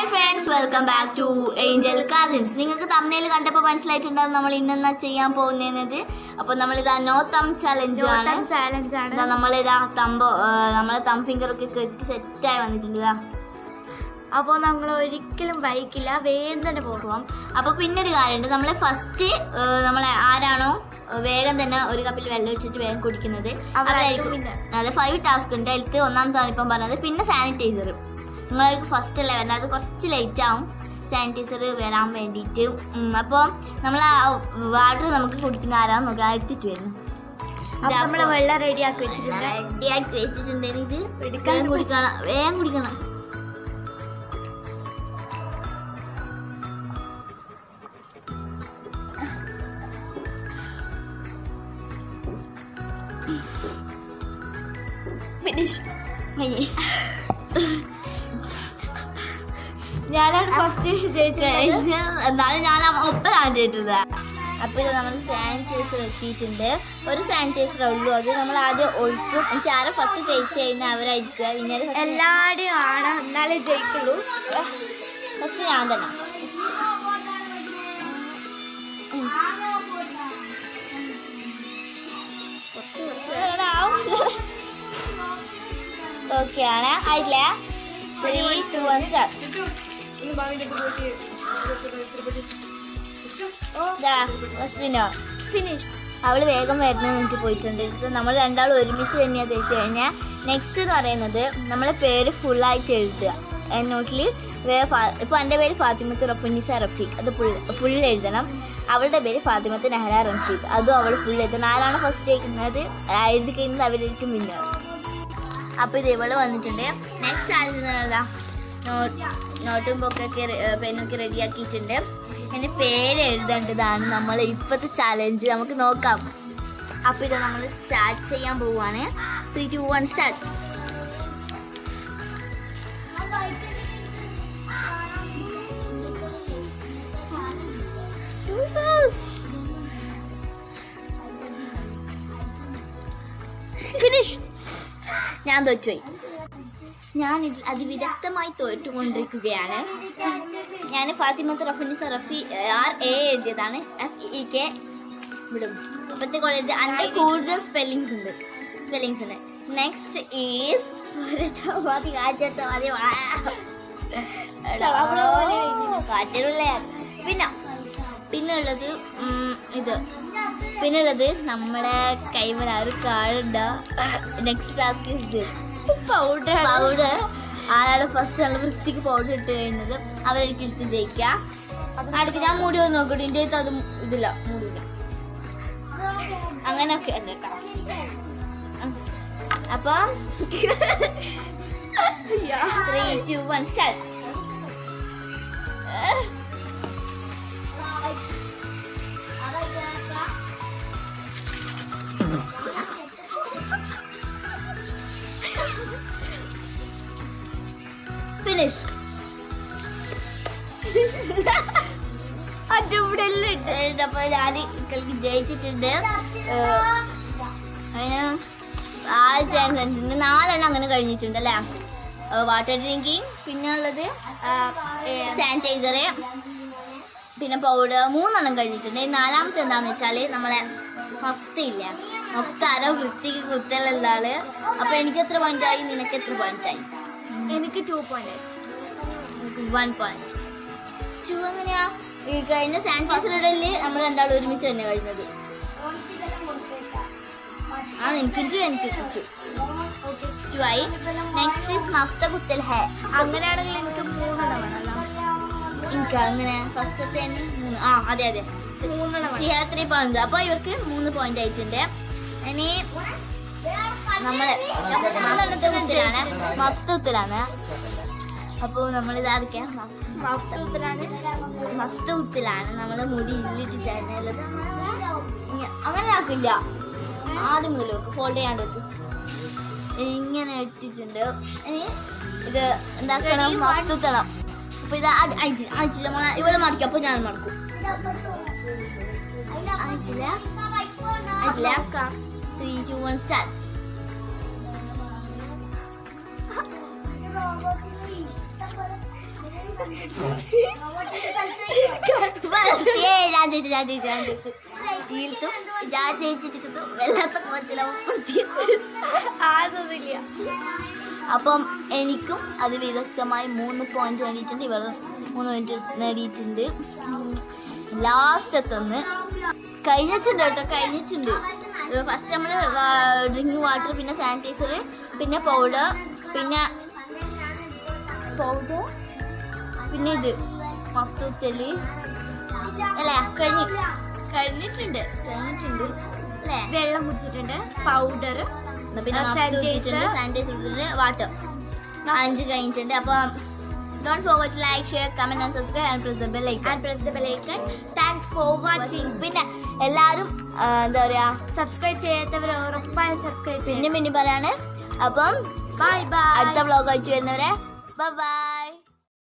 Hi friends welcome back to Angel Cousins നിങ്ങൾക്ക് തമ്മിൽ കണ്ടപ്പോൾ മനസ്സിലായിട്ടുണ്ടാവും നമ്മൾ ഇന്നെന്നാ ചെയ്യാൻ പോകുന്നത് അപ്പൊ നമ്മൾ ഇതാ നോ തം ചലഞ്ച് ആണ് ചാലഞ്ച് ആണ് ഇതാ നമ്മളിതാ തമ്പോ നമ്മളെ തം ഫിംഗർ ഒക്കെ കെട്ടി സെറ്റായി വന്നിട്ടുണ്ട് ഇതാ അപ്പോൾ നമ്മൾ ഒരിക്കലും ബൈക്കില്ല വേഗം തന്നെ പോകും പോവാം അപ്പൊ പിന്നെ ഒരു കാര്യമുണ്ട് നമ്മളെ ഫസ്റ്റ് നമ്മളെ ആരാണോ ഏഹ്, വേഗം തന്നെ ഒരു കപ്പിൽ വെള്ളം വെച്ചിട്ട് വേഗം കുടിക്കുന്നത് അവരായിരിക്കും അവരായിരിക്കും അതെ ഫൈവ് ടാസ്ക് ഉണ്ട് അതിലത്ത് ഒന്നാമതാണ് ഇപ്പം പറഞ്ഞത് പിന്നെ സാനിറ്റൈസർ നിങ്ങൾക്ക് ഫസ്റ്റ് അല്ലേ വരുന്നത് അത് കുറച്ച് ലേറ്റ് ആവും സാനിറ്റൈസർ വരാൻ വേണ്ടിയിട്ട് അപ്പോൾ നമ്മൾ ആ വാട്ടർ നമുക്ക് കുടിക്കുന്ന ആരാന്ന് നോക്കി എടുത്തിട്ട് വരുന്നു അപ്പോൾ നമ്മൾ വെള്ളം റെഡിയാക്കി വെച്ചിട്ടുണ്ട് റെഡിയാക്കി വെച്ചിട്ടുണ്ടെങ്കിൽ ഇത് എടുക്കാൻ വേഗം കുടിക്കണം വേഗം കുടിക്കണം ഫിനിഷ് കഴിഞ്ഞ്. ഞാനാണ് ഫസ്റ്റ് ജയിച്ചത് കഴിഞ്ഞ് എന്നാലും ഞാൻ ഒപ്പനാണ് ചെയ്തത് അപ്പൊ ഇത് നമ്മൾ സാനിറ്റൈസർ എത്തിയിട്ടുണ്ട് ഒരു സാനിറ്റൈസർ ഉള്ളൂ അത് നമ്മൾ ആദ്യം ഒഴിക്കും എന്നിട്ട് ആരെ ഫസ്റ്റ് തേച്ച് കഴിഞ്ഞാൽ അവരായിരിക്കുക പിന്നെ എല്ലാവരുടെയും ആണ് എന്നാലേ ജയിക്കുള്ളൂ ഫസ്റ്റ് ഞാൻ തന്നെ ഓക്കെ ആണ് ആയിട്ടില്ല three two one start finish അവള് വേഗം വരുന്ന നിന്നിട്ട് പോയിട്ടുണ്ട് ഇത് നമ്മൾ രണ്ടാളും ഒരുമിച്ച് തന്നെയാണ് തേച്ച് കഴിഞ്ഞാൽ നെക്സ്റ്റ് എന്ന് പറയുന്നത് നമ്മളെ പേര് ഫുള്ളായിട്ട് എഴുതുക നോട്ടിൽ ഇപ്പോൾ എൻ്റെ പേര് ഫാത്തിമത്ത് റഫുനിസ റഫീഖ് അത് ഫുൾ ഫുൾ എഴുതണം അവളുടെ പേര് ഫാത്തിമത്ത് നെഹ്റ റഫീഖ് അതും അവൾ ഫുൾ എഴുതണം ആരാണ് ഫസ്റ്റ് എഴുതുന്നത് ആ എഴുതി കഴിഞ്ഞത് അവരായിരിക്കും വിന്നർ അപ്പോൾ ഇത് ഇവള് വന്നിട്ടുണ്ട് നെക്സ്റ്റ് ആയിരുന്നതാ നോട്ടും ബുക്കൊക്കെ പെന്നൊക്കെ റെഡിയാക്കിയിട്ടുണ്ട് എൻ്റെ പേര് എഴുതേണ്ടതാണ് നമ്മൾ ഇപ്പോഴത്തെ ചാലഞ്ച് നമുക്ക് നോക്കാം അപ്പോൾ ഇത് നമ്മൾ സ്റ്റാർട്ട് ചെയ്യാൻ പോവുകയാണ് three two one start finish ഞാൻ തോറ്റുപോയി ഞാൻ ഇതിൽ അതിവിദഗ്ധമായി തോറ്റുകൊണ്ടിരിക്കുകയാണ് ഞാൻ ഫാത്തിമത്ത് റഫിനിസ റഫി ആർ എ എഴുതിയതാണ് എഫ് ഇ കെ വിടും ഇപ്പോഴത്തെ കോളേജ് അതിൻ്റെ കൂടുതൽ സ്പെല്ലിങ്സ് ഉണ്ട് സ്പെല്ലിങ്സ് ഉണ്ട് നെക്സ്റ്റ് ഈസ് മതി കാറ്റെടുത്ത മതി കാറ്റരുള്ള പിന്നെ പിന്നെ ഉള്ളത് ഉം, ഇത് പിന്നെ ഉള്ളത് നമ്മുടെ കൈമല ഒരു card next task is this powder powder ആരാണ് ഫസ്റ്റ് നല്ല വൃത്തിക്ക് പൗഡർ ഇട്ട് കഴിയുന്നത് അവരെനിക്ക് എടുത്ത് ജയിക്കുക അടുത്ത് ഞാൻ മൂടി വന്ന് നോക്കട്ടെ എൻ്റെ അടുത്ത് അത് ഇതില്ല മൂടില്ല അങ്ങനെയൊക്കെ അല്ല കേട്ടോ അപ്പൊ three two one start finish അടിപൊളിയല്ലേ അപ്പൊ ഞാൻ കളിക്ക് ജയിച്ചിട്ടുണ്ട് ഏഹ്, അതിന് ആ ചാൻസ് ഉണ്ട് നാലെണ്ണം അങ്ങനെ കഴിഞ്ഞിട്ടുണ്ട് അല്ലേ വാട്ടർ ഡ്രിങ്കിങ് പിന്നെ ഉള്ളത് സാനിറ്റൈസർ പിന്നെ പൗഡർ മൂന്നെണ്ണം കഴിഞ്ഞിട്ടുണ്ട് ഈ നാലാമത്തെ എന്താന്ന് വെച്ചാൽ നമ്മളെ മഫ്ത ഇല്ല മഫ്ത അര വൃത്തിക്ക് കുത്തലുള്ള ആള് അപ്പൊ എനിക്ക് എത്ര പോയിന്റ് ആയി നിനക്ക് എത്ര പോയിന്റ് ആയി എനിക്ക് two point one point two എങ്ങനെയാ ഈ കഴിഞ്ഞ സാനിറ്റൈസർ ഇടല് നമ്മൾ രണ്ടാളും ഒരുമിച്ച് തന്നെ കഴിഞ്ഞത് ആ എനിക്ക് ടു എനിക്ക് ടു ടു ആയി നെക്സ്റ്റ് ഇസ് മഫ്ത കുത്തൽ ഹേ അങ്ങനെയാണെങ്കിൽ എനിക്ക് മൂന്നെണ്ണം വേണമല്ലോ എനിക്ക് അങ്ങനെ ഫസ്റ്റത്തെ തന്നെ മൂന്ന് ആ അതെ അതെ മൂന്നെണ്ണം വേണം ഷിഹാ ത്രീ പോയിന്റ് അപ്പൊ ഇവർക്ക് മൂന്ന് പോയിന്റ് ആയിട്ടുണ്ട് ഇനി നമ്മള് മൂന്നെണ്ണത്തെ കുത്തലാണ് മഫ്ത കുത്തലാണ് അപ്പോൾ നമ്മൾ ഇതാർക്കാം മഫ്തൂത്തിലാണ് മഫ്ത കുത്തലാണ് നമ്മൾ മുടി ഇല്ലിട്ട് ചേർന്നുള്ളത് അങ്ങനെ ആക്കില്ല ആദ്യം മുതൽ വെക്കും ഫോൾഡ് ചെയ്യാണ്ട് വെക്കും ഇങ്ങനെ ഇട്ടിട്ടുണ്ട് ഇനി ഇത് എന്താക്കണം മഫ്തുത്തണം അപ്പൊ ഇത് അയച്ചില്ല അയച്ചില്ല മോളെ ഇവിടെ മടിക്കും അപ്പൊ ഞാൻ മടക്കും അയച്ചില്ല അയച്ചില്ല ത്രീ ടു വൺ സ്റ്റാർട്ട് ഏ ഞാൻ ജയിച്ചു ഞാൻ ജയിച്ചു ഞാൻ ജയിച്ചു ഈൽത്തും ഞാൻ ജയിച്ചിരിക്കുന്നു വെള്ളത്തെ കുളത്തിലാവും അതൊന്നുമില്ല അപ്പം എനിക്കും അത് വിദഗ്ധമായി മൂന്ന് പോയിന്റ് നേടിയിട്ടുണ്ട് ഇവള് മൂന്ന് പോയിന്റ് നേടിയിട്ടുണ്ട് ലാസ്റ്റ് എത്തുന്ന് കഴിഞ്ഞിട്ടുണ്ട് കേട്ടോ കഴിഞ്ഞിട്ടുണ്ട് ഫസ്റ്റ് നമ്മൾ ഡ്രിങ്കിങ് വാട്ടർ പിന്നെ സാനിറ്റൈസർ പിന്നെ പൗഡർ പിന്നെ പൗഡർ പിന്നെ ഇത് മഫ്തൂത്തല് അല്ലേ കഴിഞ്ഞു കഴിഞ്ഞിട്ടുണ്ട് കഴിഞ്ഞിട്ടുണ്ട് അല്ലേ വെള്ളം കുടിച്ചിട്ടുണ്ട് പൗഡർ എന്നാ പിന്നെ Sanitizer. സാനിറ്റൈസർ എടുത്തിട്ടുണ്ട് വാട്ടർ അഞ്ച് കഴിഞ്ഞിട്ടുണ്ട് അപ്പോൾ don't forget like share comment and subscribe and press the bell icon and press the bell icon thanks for watching പിന്നെ എല്ലാവരും ആ, എന്താ പറയാ സബ്സ്ക്രൈബ് ചെയ്യാത്തവർ ഉറപ്പായും സബ്സ്ക്രൈബ് പിന്നെ പിന്നെ പറയാണ് അപ്പം ബൈ ബൈ അടുത്ത വ്ളോഗ് അയച്ചു വരുന്നവരെ ബൈ